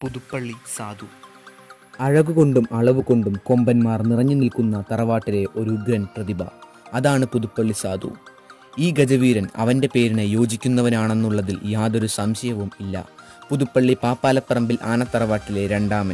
പുതുപ്പള്ളി സാധു അഴകുകൊണ്ടും അളവുകൊണ്ടും കൊമ്പന്മാർ നിറഞ്ഞു നിൽക്കുന്ന തറവാട്ടിലെ ഒരു ഉഗ്രൻ പ്രതിഭ അതാണ് പുതുപ്പള്ളി സാധു ഈ ഗജവീരൻ അവൻ്റെ പേരിന് യോജിക്കുന്നവനാണെന്നുള്ളതിൽ യാതൊരു സംശയവും ഇല്ല പുതുപ്പള്ളി പാപ്പാലപ്പറമ്പിൽ ആനത്തറവാട്ടിലെ രണ്ടാമൻ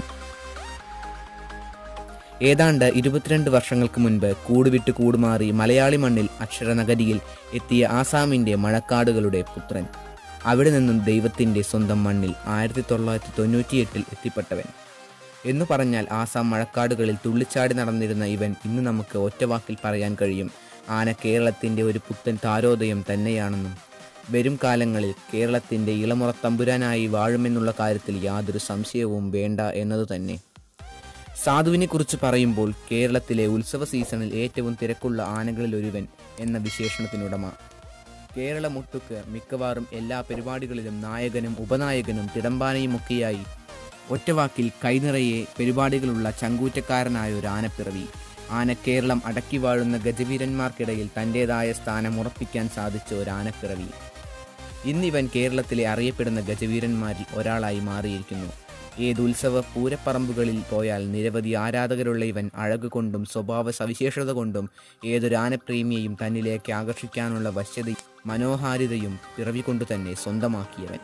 ഏതാണ്ട് ഇരുപത്തിരണ്ട് വർഷങ്ങൾക്ക് മുൻപ് കൂടുവിട്ട് കൂടുമാറി മലയാളി മണ്ണിൽ അക്ഷരനഗരിയിൽ എത്തിയ ആസാമിൻ്റെ മഴക്കാടുകളുടെ പുത്രൻ അവിടെ നിന്നും ദൈവത്തിൻ്റെ സ്വന്തം മണ്ണിൽ ആയിരത്തി തൊള്ളായിരത്തി തൊണ്ണൂറ്റിയെട്ടിൽ എത്തിപ്പെട്ടവൻ എന്നു പറഞ്ഞാൽ ആസാം മഴക്കാടുകളിൽ തുള്ളിച്ചാടി നടന്നിരുന്ന ഇവൻ ഇന്ന് നമുക്ക് ഒറ്റവാക്കിൽ പറയാൻ കഴിയും ആന കേരളത്തിൻ്റെ ഒരു പുത്തൻ താരോദയം തന്നെയാണെന്നും വരും കാലങ്ങളിൽ കേരളത്തിൻ്റെ ഇളമുറ തമ്പുരാനായി വാഴുമെന്നുള്ള കാര്യത്തിൽ യാതൊരു സംശയവും വേണ്ട എന്നതു തന്നെ സാധുവിനെ കുറിച്ച് പറയുമ്പോൾ കേരളത്തിലെ ഉത്സവ സീസണിൽ ഏറ്റവും തിരക്കുള്ള ആനകളിൽ ഒരുവൻ എന്ന വിശേഷണത്തിനുടമ കേരള മുട്ടുക്ക് മിക്കവാറും എല്ലാ പരിപാടികളിലും നായകനും ഉപനായകനും തിടമ്പാനയുമൊക്കെയായി ഒറ്റവാക്കിൽ കൈനിറയെ പരിപാടികളുള്ള ചങ്കൂറ്റക്കാരനായ ഒരു ആനപ്പിറവി ആന കേരളം അടക്കി വാഴുന്ന ഗജവീരന്മാർക്കിടയിൽ തൻ്റെതായ സ്ഥാനം ഉറപ്പിക്കാൻ സാധിച്ച ഒരു ആനപ്പിറവി ഇന്നിവൻ കേരളത്തിലെ അറിയപ്പെടുന്ന ഗജവീരന്മാരിൽ ഒരാളായി മാറിയിരിക്കുന്നു ഏത് ഉത്സവ പൂരപ്പറമ്പുകളിൽ പോയാൽ നിരവധി ആരാധകരുള്ള ഇവൻ അഴക് കൊണ്ടും സ്വഭാവ സവിശേഷത കൊണ്ടും ഏതൊരു ആനപ്രേമിയെയും തന്നിലേക്ക് ആകർഷിക്കാനുള്ള വശ്യതയും മനോഹാരിതയും പിറവി കൊണ്ടു തന്നെ സ്വന്തമാക്കിയവൻ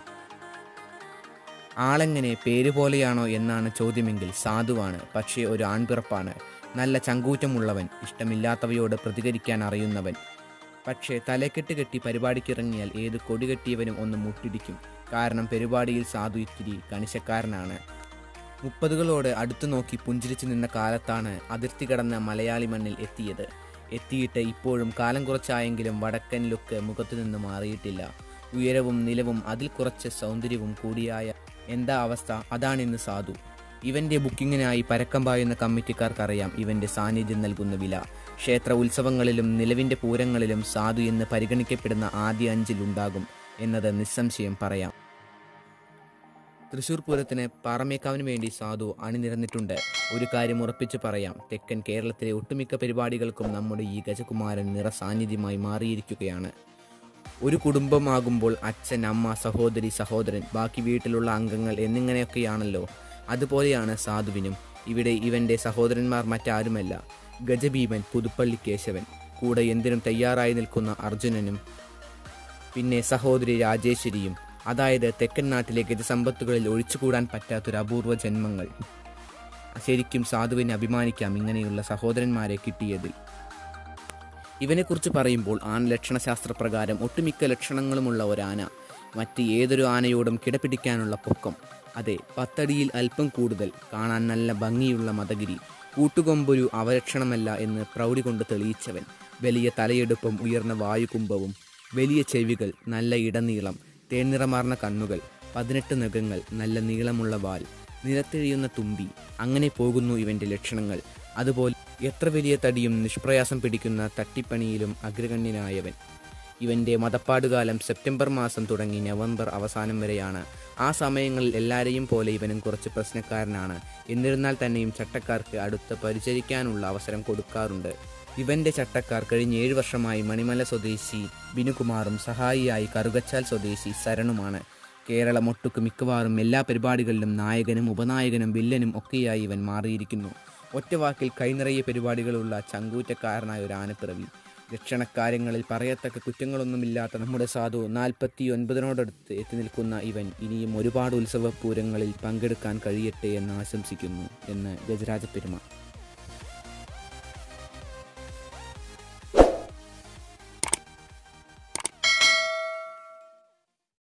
ആളെങ്ങനെ പേര് പോലെയാണോ എന്നാണ് ചോദ്യമെങ്കിൽ സാധുവാണ് പക്ഷേ ഒരു ആൺപിറപ്പാണ് നല്ല ചങ്കൂറ്റമുള്ളവൻ ഇഷ്ടമില്ലാത്തവയോട് പ്രതികരിക്കാൻ അറിയുന്നവൻ പക്ഷേ തലക്കെട്ട് കെട്ടി പരിപാടിക്കിറങ്ങിയാൽ ഏത് കൊടി കെട്ടിയവനും ഒന്ന് മുട്ടിടിക്കും കാരണം പരിപാടിയിൽ സാധു ഇത്തിരി കണിശക്കാരനാണ് മുപ്പതുകളോട് അടുത്തു നോക്കി പുഞ്ചിരിച്ചു നിന്ന കാലത്താണ് അതിർത്തി കടന്ന മലയാളി മണ്ണിൽ എത്തിയത് എത്തിയിട്ട് ഇപ്പോഴും കാലം കുറച്ചായെങ്കിലും വടക്കൻ ലുക്ക് മുഖത്തു നിന്ന് മാറിയിട്ടില്ല ഉയരവും നിലവും അതിൽ കുറച്ച് സൗന്ദര്യവും കൂടിയായ എന്താ അവസ്ഥ അതാണിന്ന് സാധു ഇവന്റെ ബുക്കിങ്ങിനായി പരക്കം പായുന്ന കമ്മിറ്റിക്കാർക്കറിയാം ഇവന്റെ സാന്നിധ്യം നൽകുന്ന വില ക്ഷേത്ര ഉത്സവങ്ങളിലും നിലവിന്റെ പൂരങ്ങളിലും സാധു എന്ന് പരിഗണിക്കപ്പെടുന്ന ആദ്യ അഞ്ചിലുണ്ടാകും എന്നത് നിസ്സംശയം പറയാം തൃശൂർ പൂരത്തിന് പാറമേക്കാവിന് വേണ്ടി സാധു അണിനിരന്നിട്ടുണ്ട് ഒരു കാര്യം ഉറപ്പിച്ചു പറയാം തെക്കൻ കേരളത്തിലെ ഒട്ടുമിക്ക പരിപാടികൾക്കും നമ്മുടെ ഈ ഗജകുമാരൻ നിറ സാന്നിധ്യമായി മാറിയിരിക്കുകയാണ് ഒരു കുടുംബമാകുമ്പോൾ അച്ഛൻ അമ്മ സഹോദരി സഹോദരൻ ബാക്കി വീട്ടിലുള്ള അംഗങ്ങൾ എന്നിങ്ങനെയൊക്കെയാണല്ലോ അതുപോലെയാണ് സാധുവിനും ഇവിടെ ഇവന്റെ സഹോദരന്മാർ മറ്റാരുമല്ല ഗജഭീമൻ പുതുപ്പള്ളി കേശവൻ കൂടെ എന്തിനും തയ്യാറായി നിൽക്കുന്ന അർജുനനും പിന്നെ സഹോദരി രാജേശ്വരിയും അതായത് തെക്കൻ നാട്ടിലെ ഗജസമ്പത്തുകളിൽ ഒഴിച്ചുകൂടാൻ പറ്റാത്തൊരു അപൂർവ ജന്മങ്ങൾ ശരിക്കും സാധുവിനെ അഭിമാനിക്കാം ഇങ്ങനെയുള്ള സഹോദരന്മാരെ കിട്ടിയതിൽ ഇവനെക്കുറിച്ച് പറയുമ്പോൾ ആന ലക്ഷണശാസ്ത്രപ്രകാരം ഒട്ടുമിക്ക ലക്ഷണങ്ങളുമുള്ള ഒരാന മറ്റ് ഏതൊരു ആനയോടും കിടപിടിക്കാനുള്ള പൊക്കം അതെ പത്തടിയിൽ അല്പം കൂടുതൽ കാണാൻ നല്ല ഭംഗിയുള്ള മതഗിരി കൂട്ടുകൊമ്പൊരു അവലക്ഷണമല്ല എന്ന് പ്രൗഢി കൊണ്ട് തെളിയിച്ചവൻ വലിയ തലയെടുപ്പും ഉയർന്ന വായുകുംഭവും വലിയ ചെവികൾ നല്ല ഇടനീളം തേനിറമാർന്ന കണ്ണുകൾ പതിനെട്ട് നഖങ്ങൾ നല്ല നീളമുള്ള വാൽ നിലത്തെഴിയുന്ന തുമ്പി അങ്ങനെ പോകുന്നു ഇവന്റെ ലക്ഷണങ്ങൾ അതുപോലെ എത്ര വലിയ തടിയും നിഷ്പ്രയാസം പിടിക്കുന്ന തട്ടിപ്പണിയിലും അഗ്രഗണ്യനായവൻ ഇവന്റെ മതപ്പാടുകാലം സെപ്റ്റംബർ മാസം തുടങ്ങി നവംബർ അവസാനം വരെയാണ് ആ സമയങ്ങളിൽ എല്ലാവരെയും പോലെ ഇവനും കുറച്ച് പ്രശ്നക്കാരനാണ് എന്നിരുന്നാൽ തന്നെയും ചട്ടക്കാർക്ക് അടുത്ത് പരിചരിക്കാനുള്ള അവസരം കൊടുക്കാറുണ്ട് ഇവന്റെ ചട്ടക്കാർ കഴിഞ്ഞ ഏഴ് വർഷമായി മണിമല സ്വദേശി ബിനുകുമാറും സഹായിയായി കറുകച്ചാൽ സ്വദേശി സരണുമാണ് കേരളം ഒട്ടുക്ക് മിക്കവാറും എല്ലാ പരിപാടികളിലും നായകനും ഉപനായകനും വില്ലനും ഒക്കെയായി ഇവൻ മാറിയിരിക്കുന്നു ഒറ്റവാക്കിൽ കൈനിറയ പരിപാടികളുള്ള ചങ്കൂറ്റക്കാരനായ ഒരു ആനപ്പിറവി ലക്ഷണക്കാര്യങ്ങളിൽ പറയത്തക്ക കുറ്റങ്ങളൊന്നുമില്ലാത്ത നമ്മുടെ സാധു നാൽപ്പത്തി ഒൻപതിനോടടുത്ത് എത്തി നിൽക്കുന്ന ഇവൻ ഇനിയും ഒരുപാട് ഉത്സവ പൂരങ്ങളിൽ പങ്കെടുക്കാൻ കഴിയട്ടെ എന്ന് ആശംസിക്കുന്നു എന്ന് ഗജരാജ പെരുമ